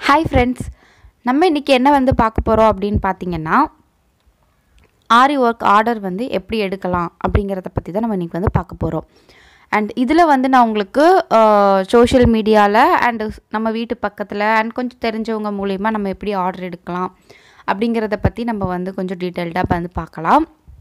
hi friends நம்ம இன்றைக்கி என்ன வந்து பார்க்க போகிறோம் அப்படின்னு பார்த்தீங்கன்னா ஆரி ஒர்க் ஆர்டர் வந்து எப்படி எடுக்கலாம் அப்படிங்கிறத பற்றி தான் நம்ம இன்றைக்கி வந்து பார்க்க போகிறோம் அண்ட் இதில் வந்து நான் உங்களுக்கு சோஷியல் மீடியாவில் அண்டு நம்ம வீட்டு பக்கத்தில் அண்ட் கொஞ்சம் தெரிஞ்சவங்க மூலிமா நம்ம எப்படி ஆர்டர் எடுக்கலாம் அப்படிங்கிறத பற்றி நம்ம வந்து கொஞ்சம் டீட்டெயில்டாக வந்து பார்க்கலாம்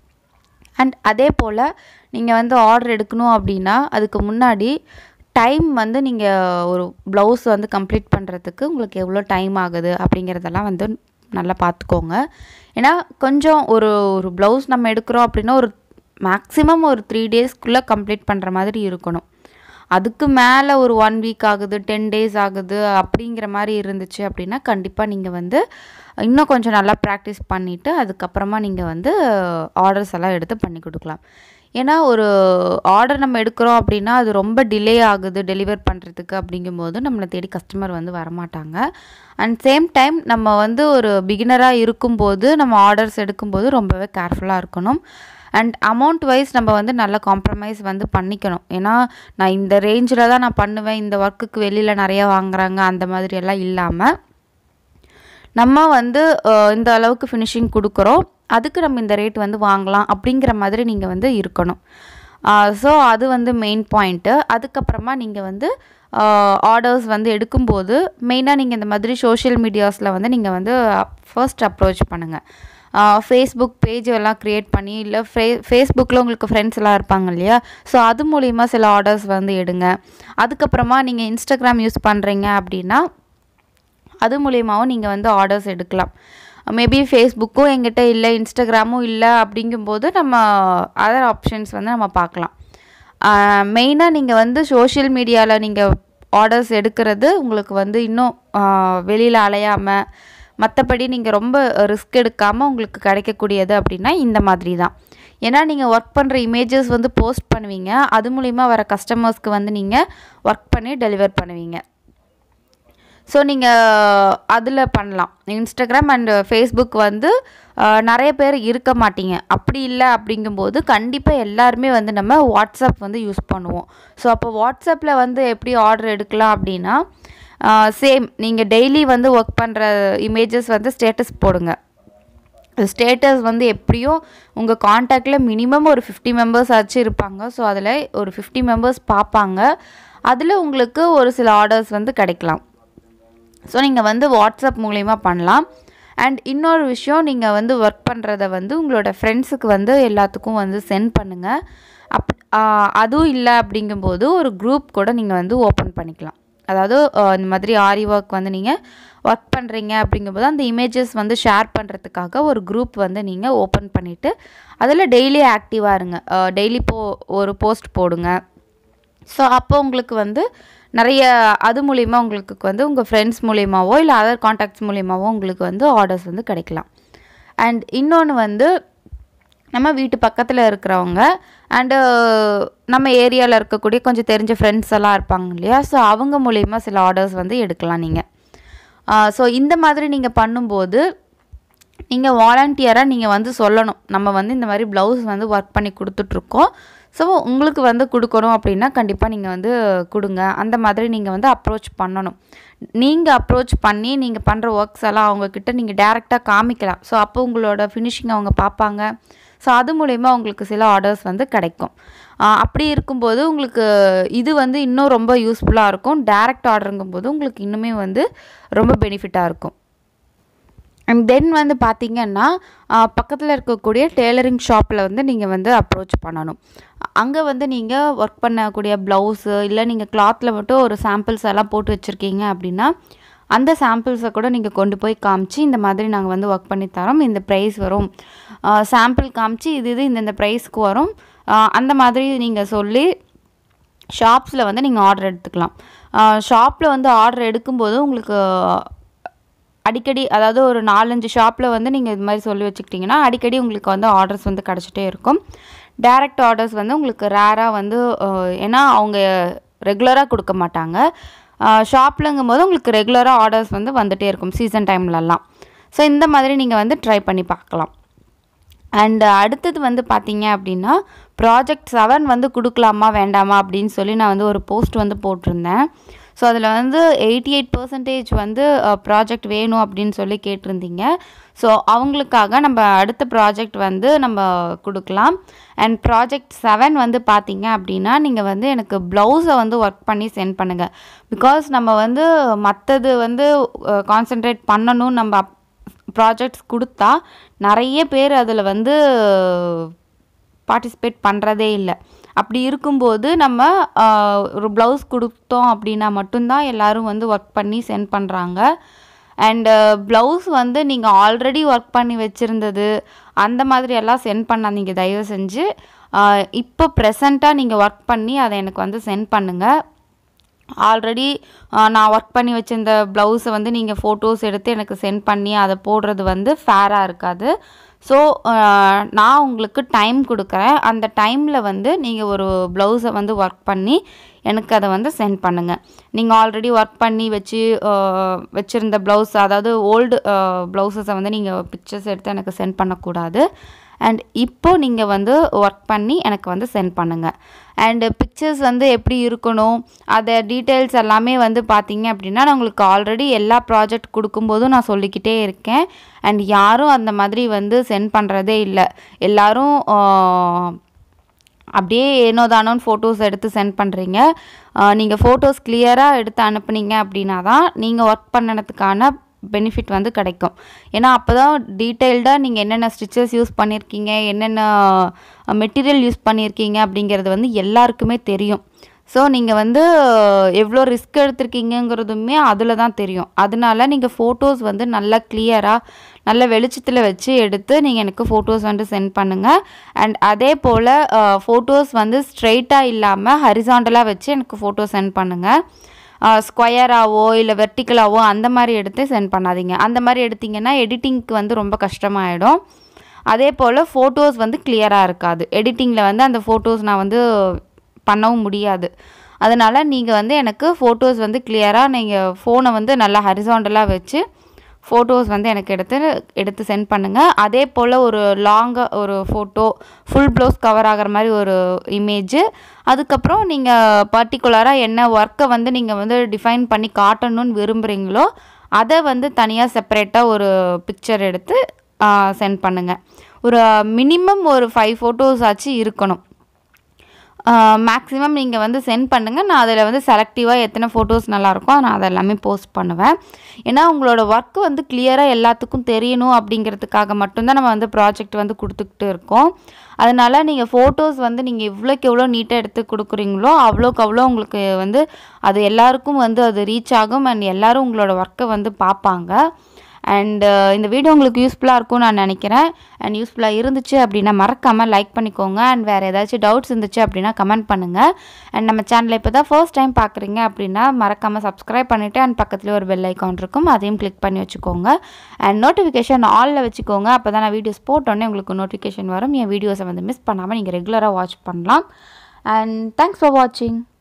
அண்ட் அதே போல் நீங்கள் வந்து ஆர்டர் எடுக்கணும் அப்படின்னா அதுக்கு முன்னாடி டைம் வந்து நீங்கள் ஒரு ப்ளவுஸ் வந்து கம்ப்ளீட் பண்ணுறதுக்கு உங்களுக்கு எவ்வளோ டைம் ஆகுது அப்படிங்கிறதெல்லாம் வந்து நல்லா பார்த்துக்கோங்க ஏன்னா கொஞ்சம் ஒரு ஒரு ப்ளவுஸ் நம்ம எடுக்கிறோம் அப்படின்னா ஒரு மேக்ஸிமம் ஒரு த்ரீ டேஸ்க்குள்ளே கம்ப்ளீட் பண்ணுற மாதிரி இருக்கணும் அதுக்கு மேலே ஒரு ஒன் வீக் ஆகுது டென் டேஸ் ஆகுது அப்படிங்கிற மாதிரி இருந்துச்சு அப்படின்னா கண்டிப்பாக நீங்கள் வந்து இன்னும் கொஞ்சம் நல்லா ப்ராக்டிஸ் பண்ணிவிட்டு அதுக்கப்புறமா நீங்கள் வந்து ஆர்டர்ஸ் எல்லாம் எடுத்து பண்ணி கொடுக்கலாம் ஏன்னா ஒரு ஆர்டர் நம்ம எடுக்கிறோம் அப்படின்னா அது ரொம்ப டிலே ஆகுது டெலிவர் பண்ணுறதுக்கு அப்படிங்கும்போது நம்மளை தேடி கஸ்டமர் வந்து வரமாட்டாங்க அண்ட் சேம் டைம் நம்ம வந்து ஒரு பிகினராக இருக்கும்போது நம்ம ஆர்டர்ஸ் எடுக்கும்போது ரொம்பவே கேர்ஃபுல்லாக இருக்கணும் அண்ட் அமௌண்ட் வைஸ் நம்ம வந்து நல்ல காம்ப்ரமைஸ் வந்து பண்ணிக்கணும் ஏன்னா நான் இந்த ரேஞ்சில் தான் நான் பண்ணுவேன் இந்த ஒர்க்குக்கு வெளியில் நிறையா வாங்குறாங்க அந்த மாதிரி எல்லாம் இல்லாமல் நம்ம வந்து இந்த அளவுக்கு ஃபினிஷிங் கொடுக்குறோம் அதுக்கு நம்ம இந்த ரேட் வந்து வாங்கலாம் அப்படிங்கிற மாதிரி நீங்கள் வந்து இருக்கணும் ஸோ அது வந்து மெயின் பாயிண்ட்டு அதுக்கப்புறமா நீங்கள் வந்து ஆர்டர்ஸ் வந்து எடுக்கும்போது மெயினாக நீங்கள் இந்த மாதிரி சோஷியல் மீடியாஸில் வந்து நீங்கள் வந்து ஃபர்ஸ்ட் அப்ரோச் பண்ணுங்கள் ஃபேஸ்புக் பேஜ் எல்லாம் க்ரியேட் பண்ணி இல்லை ஃபே ஃபேஸ்புக்கில் உங்களுக்கு ஃப்ரெண்ட்ஸ் எல்லாம் இருப்பாங்க இல்லையா ஸோ அது மூலிமா சில ஆர்டர்ஸ் வந்து எடுங்க அதுக்கப்புறமா நீங்கள் இன்ஸ்டாகிராம் யூஸ் பண்ணுறீங்க அப்படின்னா அது மூலியமாகவும் நீங்கள் வந்து ஆர்டர்ஸ் எடுக்கலாம் மேபி ஃபேஸ்புக்கும் எங்கிட்ட இல்லை இன்ஸ்டாகிராமும் இல்லை அப்படிங்கும்போது நம்ம அதர் ஆப்ஷன்ஸ் வந்து நம்ம பார்க்கலாம் மெயினாக நீங்கள் வந்து சோஷியல் மீடியாவில் நீங்கள் ஆர்டர்ஸ் எடுக்கிறது உங்களுக்கு வந்து இன்னும் வெளியில் அலையாமல் மற்றபடி நீங்கள் ரொம்ப ரிஸ்க் எடுக்காமல் உங்களுக்கு கிடைக்கக்கூடியது அப்படின்னா இந்த மாதிரி தான் ஏன்னா நீங்கள் ஒர்க் பண்ணுற இமேஜஸ் வந்து போஸ்ட் பண்ணுவீங்க அது மூலிமா வர கஸ்டமர்ஸ்க்கு வந்து நீங்கள் ஒர்க் பண்ணி டெலிவர் பண்ணுவீங்க ஸோ நீங்கள் அதில் பண்ணலாம் இன்ஸ்டாகிராம் அண்ட் ஃபேஸ்புக் வந்து நிறைய பேர் இருக்க மாட்டீங்க அப்படி இல்லை அப்படிங்கும்போது கண்டிப்பாக எல்லாருமே வந்து நம்ம வாட்ஸ்அப் வந்து யூஸ் பண்ணுவோம் ஸோ அப்போ வாட்ஸ்அப்பில் வந்து எப்படி ஆர்டர் எடுக்கலாம் அப்படின்னா சேம் நீங்கள் டெய்லி வந்து ஒர்க் பண்ணுற இமேஜஸ் வந்து ஸ்டேட்டஸ் போடுங்க ஸ்டேட்டஸ் வந்து எப்படியும் உங்கள் காண்டாக்டில் மினிமம் ஒரு ஃபிஃப்டி மெம்பர்ஸ் ஆச்சு இருப்பாங்க ஸோ அதில் ஒரு ஃபிஃப்டி மெம்பர்ஸ் பார்ப்பாங்க அதில் உங்களுக்கு ஒரு சில ஆர்டர்ஸ் வந்து கிடைக்கலாம் ஸோ நீங்கள் வந்து வாட்ஸ்அப் மூலிமா பண்ணலாம் அண்ட் இன்னொரு விஷயம் நீங்கள் வந்து ஒர்க் பண்ணுறத வந்து உங்களோட ஃப்ரெண்ட்ஸுக்கு வந்து எல்லாத்துக்கும் வந்து சென்ட் பண்ணுங்கள் அப் அதுவும் இல்லை அப்படிங்கும்போது ஒரு குரூப் கூட நீங்கள் வந்து ஓப்பன் பண்ணிக்கலாம் அதாவது இந்த மாதிரி ஆரி ஒர்க் வந்து நீங்கள் ஒர்க் பண்ணுறீங்க அப்படிங்கும்போது அந்த இமேஜஸ் வந்து ஷேர் பண்ணுறதுக்காக ஒரு குரூப் வந்து நீங்கள் ஓப்பன் பண்ணிவிட்டு அதில் டெய்லி ஆக்டிவாக இருங்க டெய்லி போ ஒரு போஸ்ட் போடுங்க ஸோ அப்போ உங்களுக்கு வந்து நிறைய அது மூலிமா உங்களுக்கு வந்து உங்கள் ஃப்ரெண்ட்ஸ் மூலியமாவோ இல்லை அதர் காண்டாக்ட்ஸ் மூலியமாவோ உங்களுக்கு வந்து ஆர்டர்ஸ் வந்து கிடைக்கலாம் அண்ட் இன்னொன்று வந்து நம்ம வீட்டு பக்கத்தில் இருக்கிறவங்க அண்டு நம்ம ஏரியாவில் இருக்கக்கூடிய கொஞ்சம் தெரிஞ்ச ஃப்ரெண்ட்ஸ் எல்லாம் இருப்பாங்க இல்லையா ஸோ அவங்க மூலிமா சில ஆர்டர்ஸ் வந்து எடுக்கலாம் நீங்கள் ஸோ இந்த மாதிரி நீங்கள் பண்ணும்போது நீங்கள் வாலண்டியராக நீங்கள் வந்து சொல்லணும் நம்ம வந்து இந்த மாதிரி ப்ளவுஸ் வந்து ஒர்க் பண்ணி கொடுத்துட்ருக்கோம் ஸோ உங்களுக்கு வந்து கொடுக்கணும் அப்படின்னா கண்டிப்பாக நீங்கள் வந்து கொடுங்க அந்த மாதிரி நீங்கள் வந்து அப்ரோச் பண்ணணும் நீங்கள் அப்ரோச் பண்ணி நீங்கள் பண்ணுற ஒர்க்ஸ் எல்லாம் அவங்கக்கிட்ட நீங்கள் டேரெக்டாக காமிக்கலாம் ஸோ அப்போ உங்களோட ஃபினிஷிங் அவங்க பார்ப்பாங்க ஸோ அது மூலயமா உங்களுக்கு சில ஆர்டர்ஸ் வந்து கிடைக்கும் அப்படி இருக்கும்போது உங்களுக்கு இது வந்து இன்னும் ரொம்ப யூஸ்ஃபுல்லாக இருக்கும் டேரெக்ட் ஆர்டருங்கும்போது உங்களுக்கு இன்னுமே வந்து ரொம்ப பெனிஃபிட்டாக இருக்கும் அண்ட் தென் வந்து பார்த்திங்கன்னா பக்கத்தில் இருக்கக்கூடிய டெய்லரிங் ஷாப்பில் வந்து நீங்கள் வந்து அப்ரோச் பண்ணணும் அங்கே வந்து நீங்கள் ஒர்க் பண்ணக்கூடிய ப்ளவுஸு இல்லை நீங்கள் கிளாத்தில் மட்டும் ஒரு சாம்பிள்ஸ் எல்லாம் போட்டு வச்சுருக்கீங்க அப்படின்னா அந்த சாம்பிள்ஸை கூட நீங்கள் கொண்டு போய் காமிச்சு இந்த மாதிரி நாங்கள் வந்து ஒர்க் பண்ணி தரோம் இந்த ப்ரைஸ் வரும் சாம்பிள் காமிச்சு இது இது இந்தந்த ப்ரைஸ்க்கு வரும் அந்த மாதிரி நீங்கள் சொல்லி ஷாப்ஸில் வந்து நீங்கள் ஆர்டர் எடுத்துக்கலாம் ஷாப்பில் வந்து ஆர்டர் எடுக்கும்போது உங்களுக்கு அடிக்கடி அதாவது ஒரு நாலஞ்சு ஷாப்பில் வந்து நீங்கள் இது மாதிரி சொல்லி வச்சுக்கிட்டிங்கன்னா அடிக்கடி உங்களுக்கு வந்து ஆர்டர்ஸ் வந்து கிடச்சிட்டே இருக்கும் டைரக்ட் ஆர்டர்ஸ் வந்து உங்களுக்கு ரேராக வந்து ஏன்னா அவங்க ரெகுலராக கொடுக்க மாட்டாங்க ஷாப்லங்கும் போது உங்களுக்கு ரெகுலராக ஆர்டர்ஸ் வந்து வந்துகிட்டே இருக்கும் சீசன் டைம்லலாம் ஸோ இந்த மாதிரி நீங்கள் வந்து ட்ரை பண்ணி பார்க்கலாம் அண்ட் அடுத்தது வந்து பார்த்தீங்க அப்படின்னா ப்ராஜெக்ட் செவன் வந்து கொடுக்கலாமா வேண்டாமா அப்படின்னு சொல்லி நான் வந்து ஒரு போஸ்ட் வந்து போட்டிருந்தேன் ஸோ அதில் வந்து எயிட்டி எயிட் பர்சன்டேஜ் வந்து ப்ராஜெக்ட் வேணும் அப்படின்னு சொல்லி கேட்டிருந்தீங்க ஸோ அவங்களுக்காக நம்ம அடுத்த ப்ராஜெக்ட் வந்து நம்ம கொடுக்கலாம் அண்ட் ப்ராஜெக்ட் செவன் வந்து பார்த்தீங்க அப்படின்னா நீங்கள் வந்து எனக்கு ப்ளவுஸை வந்து ஒர்க் பண்ணி சென்ட் பண்ணுங்கள் பிகாஸ் நம்ம வந்து மற்றது வந்து கான்சென்ட்ரேட் பண்ணணும் நம்ம ப்ராஜெக்ட்ஸ் கொடுத்தா நிறைய பேர் அதில் வந்து பார்ட்டிசிபேட் பண்ணுறதே இல்லை அப்படி இருக்கும்போது நம்ம ஆஹ், ஒரு ப்ளவுஸ் கொடுத்தோம் அப்படின்னா மட்டும்தான் எல்லாரும் வந்து ஒர்க் பண்ணி சென்ட் பண்ணுறாங்க அண்டு ப்ளவுஸ் வந்து நீங்கள் ஆல்ரெடி ஒர்க் பண்ணி வச்சுருந்தது அந்த மாதிரி எல்லாம் சென்ட் பண்ணாதீங்க தயவு செஞ்சு ஆஹ், இப்போ ப்ரெசண்ட்டாக நீங்கள் ஒர்க் பண்ணி அதை எனக்கு வந்து சென்ட் பண்ணுங்கள் ஆல்ரெடி நான் ஒர்க் பண்ணி வச்சிருந்த ப்ளவுஸை வந்து நீங்கள் ஃபோட்டோஸ் எடுத்து எனக்கு சென்ட் பண்ணி அதை போடுறது வந்து ஃபேராக இருக்காது ஸோ நான் உங்களுக்கு டைம் கொடுக்குறேன் அந்த டைமில் வந்து நீங்கள் ஒரு ப்ளவுஸை வந்து ஒர்க் பண்ணி எனக்கு அதை வந்து சென்ட் பண்ணுங்கள் நீங்கள் ஆல்ரெடி ஒர்க் பண்ணி வச்சு வச்சுருந்த ப்ளவுஸ் அதாவது ஓல்டு ப்ளவுஸஸை வந்து நீங்கள் பிக்சர்ஸ் எடுத்து எனக்கு சென்ட் பண்ணக்கூடாது அண்ட் இப்போ நீங்கள் வந்து ஒர்க் பண்ணி எனக்கு வந்து சென்ட் பண்ணுங்கள் அண்டு பிக்சர்ஸ் வந்து எப்படி இருக்கணும் அதை டீட்டெயில்ஸ் எல்லாமே வந்து பார்த்தீங்க அப்படின்னா நான் உங்களுக்கு ஆல்ரெடி எல்லா ப்ராஜெக்ட் கொடுக்கும்போதும் நான் சொல்லிக்கிட்டே இருக்கேன் அண்ட் யாரும் அந்த மாதிரி வந்து சென்ட் பண்ணுறதே இல்லை எல்லாரும் ஆஹ், அப்படியே ஏனோ தானோன்னு ஃபோட்டோஸ் எடுத்து சென்ட் பண்ணுறீங்க நீங்கள் ஃபோட்டோஸ் கிளியராக எடுத்து அனுப்புனீங்க அப்படின்னா தான் நீங்கள் ஒர்க் பண்ணதுக்கான பெனிஃபிட் வந்து கிடைக்கும் ஏன்னா அப்போ தான் டீட்டெயில்டாக நீங்கள் என்னென்ன ஸ்டிச்சஸ் யூஸ் பண்ணியிருக்கீங்க என்னென்ன மெட்டீரியல் யூஸ் பண்ணியிருக்கீங்க அப்படிங்கிறது வந்து எல்லாருக்குமே தெரியும் ஸோ நீங்கள் வந்து எவ்வளோ ரிஸ்க் எடுத்திருக்கீங்கங்கிறதுமே அதில் தான் தெரியும் அதனால நீங்கள் ஃபோட்டோஸ் வந்து நல்லா கிளியராக நல்ல வெளிச்சத்தில் வச்சு எடுத்து நீங்கள் எனக்கு ஃபோட்டோஸ் வந்து சென்ட் பண்ணுங்கள் அண்ட் அதே போல் ஃபோட்டோஸ் வந்து ஸ்ட்ரெயிட்டாக இல்லாமல் ஹரிசாண்டலாக வச்சு எனக்கு ஃபோட்டோ சென்ட் பண்ணுங்கள் ஸ்கொயராகவோ இல்லை வெர்டிக்கலாவோ அந்த மாதிரி எடுத்து சென்ட் பண்ணாதீங்க அந்த மாதிரி எடுத்தீங்கன்னா எடிட்டிங்க்கு வந்து ரொம்ப கஷ்டமாயிடும் அதே போல் ஃபோட்டோஸ் வந்து கிளியராக இருக்காது எடிட்டிங்கில் வந்து அந்த ஃபோட்டோஸ் நான் வந்து பண்ணவும் முடியாது அதனால் நீங்கள் வந்து எனக்கு ஃபோட்டோஸ் வந்து கிளியராக நீங்கள் ஃபோனை வந்து நல்லா ஹரிசாண்டலாக வச்சு ஃபோட்டோஸ் வந்து எனக்கு எடுத்து எடுத்து சென்ட் பண்ணுங்கள் அதே போல் ஒரு லாங்காக ஒரு ஃபோட்டோ ஃபுல் ப்ளவுஸ் கவர் ஆகிற மாதிரி ஒரு இமேஜு அதுக்கப்புறம் நீங்கள் பர்டிகுலராக என்ன ஒர்க்கை வந்து நீங்கள் வந்து டிஃபைன் பண்ணி காட்டணும்னு விரும்புகிறீங்களோ அதை வந்து தனியாக செப்பரேட்டாக ஒரு பிக்சர் எடுத்து சென்ட் பண்ணுங்கள் ஒரு மினிமம் ஒரு ஃபைவ் ஃபோட்டோஸ் ஆச்சு இருக்கணும் மேக்ஸிமம் நீங்கள் வந்து சென்ட் பண்ணுங்கள் நான் அதில் வந்து செலக்டிவாக எத்தனை ஃபோட்டோஸ் நல்லாயிருக்கோ நான் அதை எல்லாமே போஸ்ட் பண்ணுவேன் ஏன்னா உங்களோட ஒர்க்கு வந்து கிளியராக எல்லாத்துக்கும் தெரியணும் அப்படிங்கிறதுக்காக மட்டும்தான் நம்ம வந்து ப்ராஜெக்ட் வந்து கொடுத்துக்கிட்டு இருக்கோம் அதனால் நீங்கள் ஃபோட்டோஸ் வந்து நீங்கள் எவ்வளோக்கு எவ்வளோ நீட்டாக எடுத்து கொடுக்குறீங்களோ அவ்வளோக்கு அவ்வளோ உங்களுக்கு வந்து அது எல்லாருக்கும் வந்து அது ரீச் ஆகும் அண்ட் எல்லோரும் உங்களோட ஒர்க்கை வந்து பார்ப்பாங்க அண்டு இந்த வீடியோ உங்களுக்கு யூஸ்ஃபுல்லாக இருக்கும்னு நான் நினைக்கிறேன் அண்ட் யூஸ்ஃபுல்லாக இருந்துச்சு அப்படின்னா மறக்காமல் லைக் பண்ணிக்கோங்க அண்ட் வேறு ஏதாச்சும் டவுட்ஸ் இருந்துச்சு அப்படின்னா கமெண்ட் பண்ணுங்கள் அண்ட் நம்ம சேனலை இப்போ தான் ஃபர்ஸ்ட் டைம் பார்க்குறீங்க அப்படின்னா மறக்காமல் சப்ஸ்கிரைப் பண்ணிவிட்டு அண்ட் பக்கத்துலேயே ஒரு பெல் ஐக்கான் இருக்கும் அதையும் கிளிக் பண்ணி வச்சுக்கோங்க அண்ட் நோட்டிஃபிகேஷன் ஆலில் வச்சுக்கோங்க அப்போ தான் நான் வீடியோஸ் போட்டோன்னே உங்களுக்கு நோட்டிஃபிகேஷன் வரும் என் வீடியோஸை வந்து மிஸ் பண்ணாமல் நீங்கள் ரெகுலராக வாட்ச் பண்ணலாம் அண்ட் தேங்க்ஸ் ஃபார் வாட்சிங்